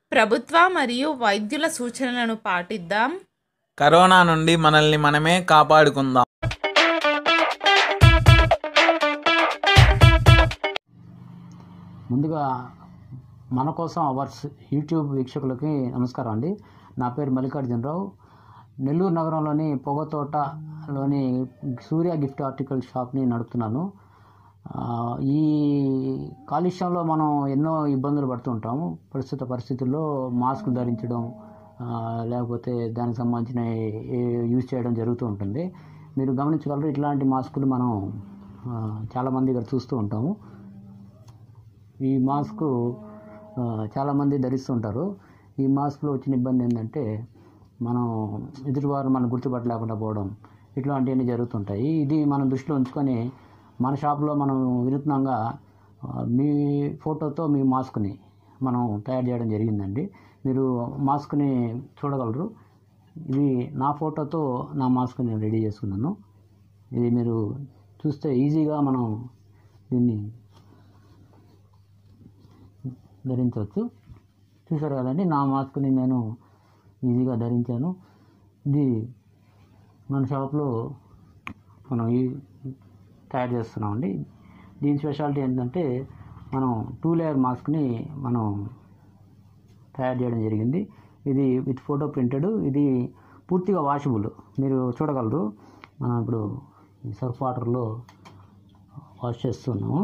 ప్రభుత్వ మరియు వైద్యుల సూచనలను పాటిద్దాం కరోనా నుండి మనల్ని మనమే కాపాడుకుందాం ముందుగా మన కోసం అవర్స్ యూట్యూబ్ వీక్షకులకి నమస్కారం అండి నా పేరు మల్లికార్జునరావు నెల్లూరు నగరంలోని పొగతోటలోని సూర్య గిఫ్ట్ ఆర్టికల్ షాప్ని నడుపుతున్నాను ఆ, ఈ కాలుష్యంలో మనం ఎన్నో ఇబ్బందులు పడుతుంటాము ప్రస్తుత పరిస్థితుల్లో మాస్క్ ధరించడం ఆ, లేకపోతే దానికి సంబంధించిన యూజ్ చేయడం జరుగుతూ ఉంటుంది మీరు గమనించగలరు ఇట్లాంటి మాస్కులు మనం ఆ, చాలామంది ఇక్కడ చూస్తూ ఉంటాము ఈ మాస్క్ ఆ, చాలామంది ధరిస్తుంటారు ఈ మాస్క్లో వచ్చిన ఇబ్బంది ఏంటంటే మనం ఎదుటివారు మనం గుర్తుపట్టలేకుండా పోవడం ఇట్లాంటివన్నీ జరుగుతుంటాయి ఇది మనం దృష్టిలో ఉంచుకొని మన షాప్లో మనం వినూత్నంగా ఆ, మీ ఫోటోతో మీ మాస్క్ని మనం తయారు చేయడం జరిగిందండి మీరు మాస్క్ని చూడగలరు ఇది నా ఫోటోతో నా మాస్క్ నేను రెడీ చేసుకున్నాను ఇది మీరు చూస్తే ఈజీగా మనం దీన్ని ధరించవచ్చు చూసారు కదండి నా మాస్క్ని నేను ఈజీగా ధరించాను ఇది మన షాప్లో మనం ఈ తయారు చేస్తున్నామండి దీని స్పెషాలిటీ ఏంటంటే మనం టూ లేయర్ మాస్క్ని మనం తయారు చేయడం జరిగింది ఇది విత్ ఫోటో ప్రింటెడ్ ఇది పూర్తిగా వాషబుల్ మీరు చూడగలరు మనం ఇప్పుడు ఈ సర్ఫ్ వాటర్లో వాష్ చేస్తున్నాము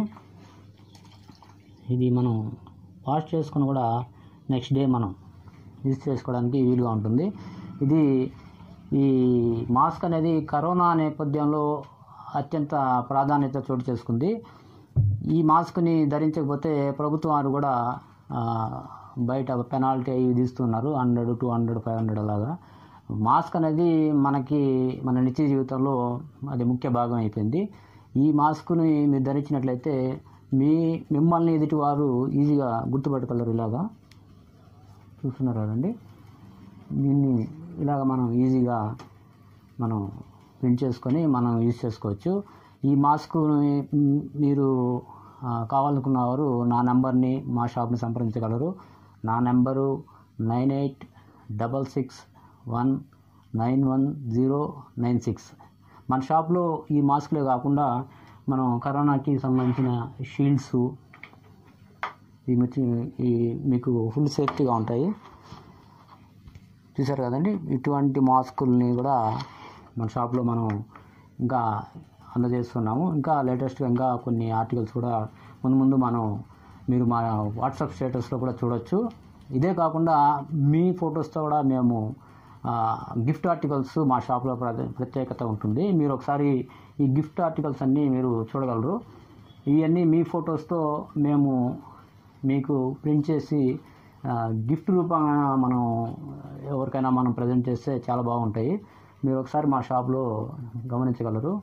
ఇది మనం వాష్ చేసుకుని కూడా నెక్స్ట్ డే మనం యూజ్ చేసుకోవడానికి వీలుగా ఉంటుంది ఇది ఈ మాస్క్ అనేది కరోనా నేపథ్యంలో అత్యంత ప్రాధాన్యత చోటు చేసుకుంది ఈ మాస్క్ని ధరించకపోతే ప్రభుత్వం వారు కూడా ఆ, బయట పెనాల్టీ అవి విధిస్తున్నారు hundred two hundred five hundred అలాగా మాస్క్ అనేది మనకి మన నిత్య జీవితంలో అది ముఖ్య భాగం అయిపోయింది ఈ మాస్క్ని మీరు ధరించినట్లయితే మీ మిమ్మల్ని ఎదుటి వారు ఈజీగా గుర్తుపట్టగలరు ఇలాగా చూస్తున్నారు కదండి దీన్ని ఇలాగ మనం ఈజీగా మనం ప్రింట్ చేసుకొని మనం యూజ్ చేసుకోవచ్చు ఈ మాస్క్ని మ్, మీరు ఆ, కావాలనుకున్న వారు నా నెంబర్ని మా షాప్ని సంప్రదించగలరు నా number nine eight double six one nine one zero nine six మన షాప్లో ఈ మాస్క్లే కాకుండా మనం కరోనాకి సంబంధించిన షీల్డ్స్ ఈ మిర్చి ఈ మీకు ఫుల్ సేఫ్టీగా ఉంటాయి చూసారు కదండి ఇటువంటి మాస్కుల్ని కూడా మన షాప్లో మనం ఇంకా అందజేస్తున్నాము ఇంకా లేటెస్ట్గా ఇంకా కొన్ని ఆర్టికల్స్ కూడా ముందు ముందు మనం మీరు మా వాట్సాప్ స్టేటస్లో కూడా చూడొచ్చు ఇదే కాకుండా మీ ఫొటోస్తో కూడా మేము ఆ, గిఫ్ట్ ఆర్టికల్స్ మా షాప్లో ప్ర- ప్రత్యేకత ఉంటుంది మీరు ఒకసారి ఈ గిఫ్ట్ ఆర్టికల్స్ అన్నీ మీరు చూడగలరు ఇవన్నీ మీ ఫొటోస్తో మేము మీకు ప్రింట్ చేసి ఆ, గిఫ్ట్ రూపంగా మనం ఎవరికైనా మనం ప్రజెంట్ చేస్తే చాలా బాగుంటాయి మీరు ఒకసారి మా షాప్లో గమనించగలరు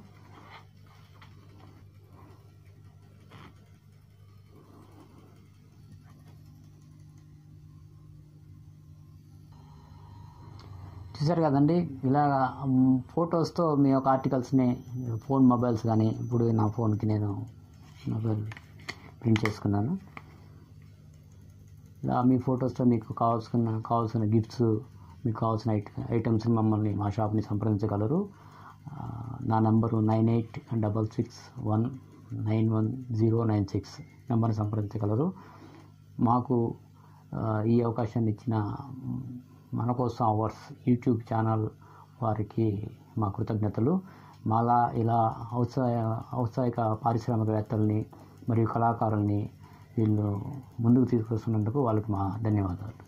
చూసారు కదండి ఇలా ఫొటోస్తో మీ యొక్క ఆర్టికల్స్ని ఫోన్ మొబైల్స్ కానీ ఇప్పుడు నా ఫోన్కి నేను మొబైల్ ప్రింట్ చేసుకున్నాను ఇలా మీ ఫొటోస్తో మీకు కావాల్సిన కావాల్సిన గిఫ్ట్స్ మీకు కావాల్సిన ఐట ఐటమ్స్ మమ్మల్ని మా షాప్ని సంప్రదించగలరు ఆ, నా number nine eight double six one nine one zero nine six నెంబర్ని సంప్రదించగలరు మాకు ఆ, ఈ అవకాశాన్ని ఇచ్చిన మన కోసం అవర్స్ యూట్యూబ్ ఛానల్ వారికి మా కృతజ్ఞతలు మాలా ఇలా ఔత్సాహ ఔత్సాహిక పారిశ్రామికవేత్తల్ని మరియు కళాకారుల్ని వీళ్ళు ముందుకు తీసుకొస్తున్నందుకు వాళ్ళకి మా ధన్యవాదాలు